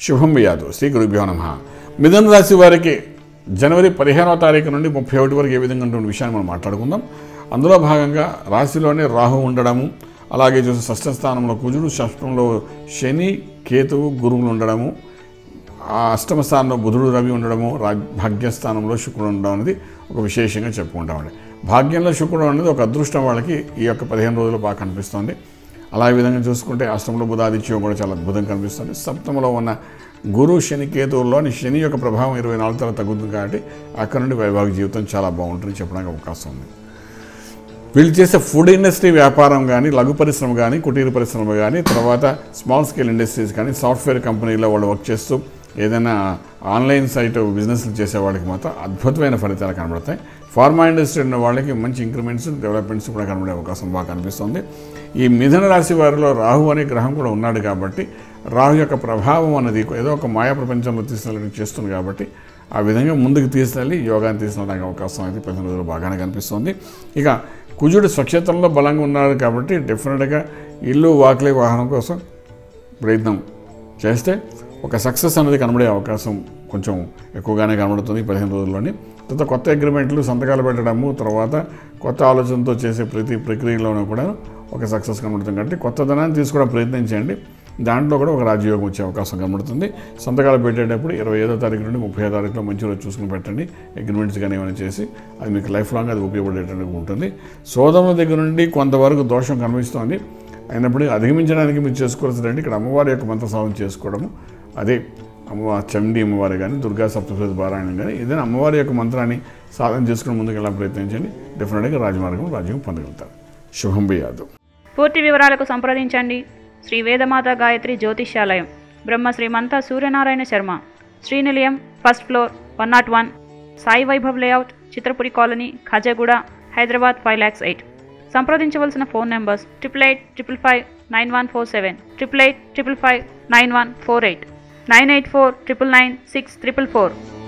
శుభం వ్యాధు శ్రీ గురుభ్యో నమ మిథున రాశి వారికి జనవరి పదిహేనవ తారీఖు నుండి ముప్పై ఒకటి వరకు ఏ విధంగా ఉంటుంది విషయాన్ని మనం మాట్లాడుకుందాం అందులో భాగంగా రాశిలోనే రాహు ఉండడము అలాగే చూసి షష్ఠ స్థానంలో కుజుడు షష్టంలో శని కేతువు గురువులు ఉండడము ఆ అష్టమ స్థానంలో బుధుడు రవి ఉండడము రా భాగ్యస్థానంలో శుక్రుడు ఉండడం అనేది ఒక విశేషంగా చెప్పుకుంటామండి భాగ్యంలో శుక్రుడు అనేది ఒక అదృష్టం వాళ్ళకి ఈ యొక్క పదిహేను రోజులు బాగా కనిపిస్తుంది అలా ఈ విధంగా చూసుకుంటే అష్టంలో బుధాదిత్యం కూడా చాలా అద్భుతంగా కనిపిస్తుంది సప్తమంలో ఉన్న గురు శని కేతువుల్లోని శని యొక్క ప్రభావం ఇరవై నాలుగు తర్వాత తగ్గుతుంది కాబట్టి అక్కడ నుండి వైవాహిక జీవితం చాలా బాగుంటుంది చెప్పడానికి అవకాశం ఉంది వీళ్ళు చేసే ఫుడ్ ఇండస్ట్రీ వ్యాపారం కానీ లఘు పరిశ్రమ కానీ కుటీర పరిశ్రమ కానీ తర్వాత స్మాల్ స్కేల్ ఇండస్ట్రీస్ కానీ సాఫ్ట్వేర్ కంపెనీలో వాళ్ళు వర్క్ చేస్తూ ఏదైనా ఆన్లైన్ సైట్ బిజినెస్లు చేసే వాళ్ళకి మాత్రం అద్భుతమైన ఫలితాలు కనబడతాయి ఫార్మా ఇండస్ట్రీ ఉన్న వాళ్ళకి మంచి ఇంక్రిమెంట్స్ డెవలప్మెంట్స్ కూడా కనబడే అవకాశం బాగా కనిపిస్తుంది ఈ మిథున రాశి వారిలో రాహు అనే గ్రహం కూడా ఉన్నాడు కాబట్టి రాహు యొక్క ప్రభావం అనేది ఏదో ఒక మాయా ప్రపంచంలో తీసుకెళ్ళడం చేస్తుంది కాబట్టి ఆ విధంగా ముందుకు తీసుకెళ్ళి యోగాన్ని తీసుకెళ్ళడానికి అవకాశం అయితే పదిహేను రోజులు బాగానే కనిపిస్తుంది ఇక కుజుడు స్వక్షేత్రంలో బలంగా ఉన్నాడు కాబట్టి డెఫినెట్గా ఇల్లు వాకిలి వాహనం కోసం ప్రయత్నం చేస్తే ఒక సక్సెస్ అనేది కనబడే అవకాశం కొంచెం ఎక్కువగానే కనబడుతుంది ఈ పదిహేను రోజుల్లోని తర్వాత కొత్త అగ్రిమెంట్లు సంతకాలు పెట్టడము తర్వాత కొత్త ఆలోచనతో చేసే ప్రతి ప్రక్రియలోనూ కూడా ఒక సక్సెస్ కనబడుతుంది కాబట్టి కొత్త ధనాన్ని తీసుకోవడం ప్రయత్నించండి దాంట్లో కూడా ఒక రాజయోగం వచ్చే అవకాశం కనబడుతుంది సంతకాలు పెట్టేటప్పుడు ఇరవై ఐదో తారీఖు నుండి ముప్పై తారీఖులో మంచి రోజు చూసుకుని పెట్టండి అగ్రిమెంట్స్ కానీ ఏమైనా చేసి అది మీకు లైఫ్ లాంగ్ అది ఉపయోగపడేటట్టుగా ఉంటుంది సోదరుల దగ్గర నుండి కొంతవరకు దోషం కనిపిస్తోంది అయినప్పుడు అధిగమించడానికి మీరు చేసుకోవాల్సిందంటే ఇక్కడ అమ్మవారి యొక్క మంత్ర సాధన చేసుకోవడము అదే అమ్మవారి చండీ అమ్మవారి కానీ దుర్గా సప్తశతి పారాయణం కానీ ఏదైనా అమ్మవారి యొక్క మంత్రాన్ని సాధన చేసుకుని ముందుకు ఎలా ప్రయత్నించండి డెఫినెట్గా రాజమార్గం రాజ్యం పొందగలుగుతారు శుభం యాదవ్ పూర్తి వివరాలకు సంప్రదించండి Shri Vedamata Gayatri Jyotishyalayam Brahma Srimantha Suryanarayana Sharma Srinilayam first floor one not one Sai Vaibhav layout Chitrapuri colony Khajaguda Hyderabad five lakhs eight సంప్రదించవలసిన phone numbers triple eight triple five nine one four seven triple eight triple five nine one four eight nine eight four triple nine six triple four